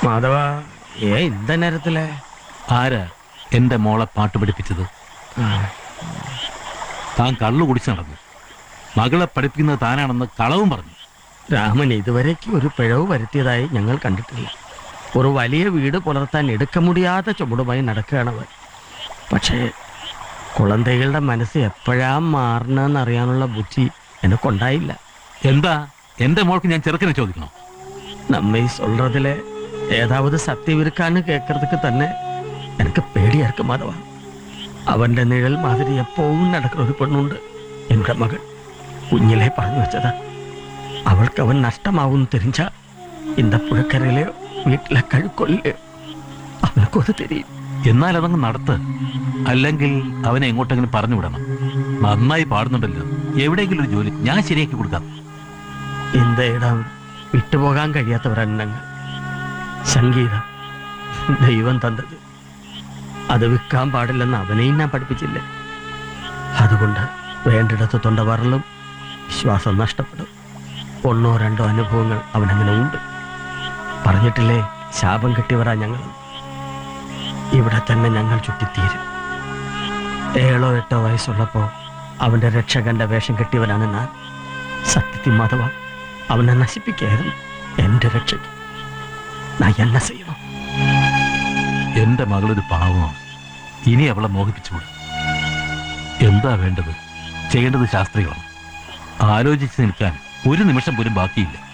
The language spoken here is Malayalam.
മാധവ ഏ இந்த நேரத்துல ആരാ എന്റെ മോളെ പാട്ട് പഠിപ്പിച്ചത് താൻ കള്ളു കുടിച്ചു നടന്നു മകളെ പഠിപ്പിക്കുന്നത് താനാണെന്ന് കളവും പറഞ്ഞു രാമൻ ഇതുവരേക്കും ഒരു പിഴവ് വരുത്തിയതായി ഞങ്ങൾ കണ്ടിട്ടില്ല ഒരു വലിയ വീട് പുലർത്താൻ എടുക്ക മുടിയാത്ത ചുമടുമായി നടക്കുകയാണ് അവൻ പക്ഷേ കുളന്തകളുടെ മനസ്സ് എപ്പോഴാ മാറണമെന്ന് അറിയാനുള്ള ബുദ്ധി എനിക്കുണ്ടായില്ല എന്താ എന്റെ മോൾക്ക് ഞാൻ ചെറുക്കനെ ചോദിക്കണം നമ്മை சொல்றதுல ஏதாவது சத்தியம் இருக்கான்னு கேட்கறதுக்கு തന്നെ எனக்கு പേടിയാ இருக்கு മാധവ അവന്റെ നിഴൽ മാതിരി എപ്പോഴും നടക്കുന്ന ഒരു പെണ്ണുണ്ട് എന്റെ മകൾ കുഞ്ഞിലെ പറഞ്ഞു വെച്ചതാ അവൾക്ക് അവൻ നഷ്ടമാവും തെരിഞ്ഞ இந்த പുഴക്കരയിലെയോ വീട്ടിലെ കഴുക്കൊല്ലേ അവനക്കും അത് തെരിയും എന്നാൽ അതങ്ങ് നടത്ത് അല്ലെങ്കിൽ അവനെ എങ്ങോട്ടെങ്കിലും പറഞ്ഞു വിടണം നന്നായി പാടുന്നുണ്ടല്ലോ എവിടെയെങ്കിലും ഒരു ജോലി ഞാൻ ശരിയാക്കി കൊടുക്കാം இந்த இடம் വിട്ടുപോകാൻ കഴിയാത്തവരെണ്ണങ്ങൾ സംഗീതം ദൈവം തന്നത് അത് വിൽക്കാൻ പാടില്ലെന്ന് അവനെയും ഞാൻ പഠിപ്പിച്ചില്ലേ അതുകൊണ്ട് വേണ്ടിടത്ത് തൊണ്ട വറലും വിശ്വാസം നഷ്ടപ്പെടും ഒന്നോ രണ്ടോ അനുഭവങ്ങൾ അവനങ്ങനെ ഉണ്ട് പറഞ്ഞിട്ടില്ലേ ശാപം കിട്ടിയവരാ ഞങ്ങൾ ഇവിടെ തന്നെ ഞങ്ങൾ ചുറ്റിത്തീരും ഏഴോ എട്ടോ വയസ്സുള്ളപ്പോ അവന്റെ രക്ഷകന്റെ വേഷം കെട്ടിയവനാണ് ഞാൻ സത്യത്തിൽ മാധവ അവനെ നശിപ്പിക്കായിരുന്നു എന്റെ രക്ഷയ്ക്ക് ഞാൻ എന്നെ ചെയ്യണം എന്റെ മകളൊരു പാവമാണ് ഇനി അവളെ മോഹിപ്പിച്ചുകൂടും എന്താ വേണ്ടത് ചെയ്യേണ്ടത് ശാസ്ത്രികളാണ് ആലോചിച്ച് നിൽക്കാൻ ഒരു നിമിഷം പോലും ബാക്കിയില്ല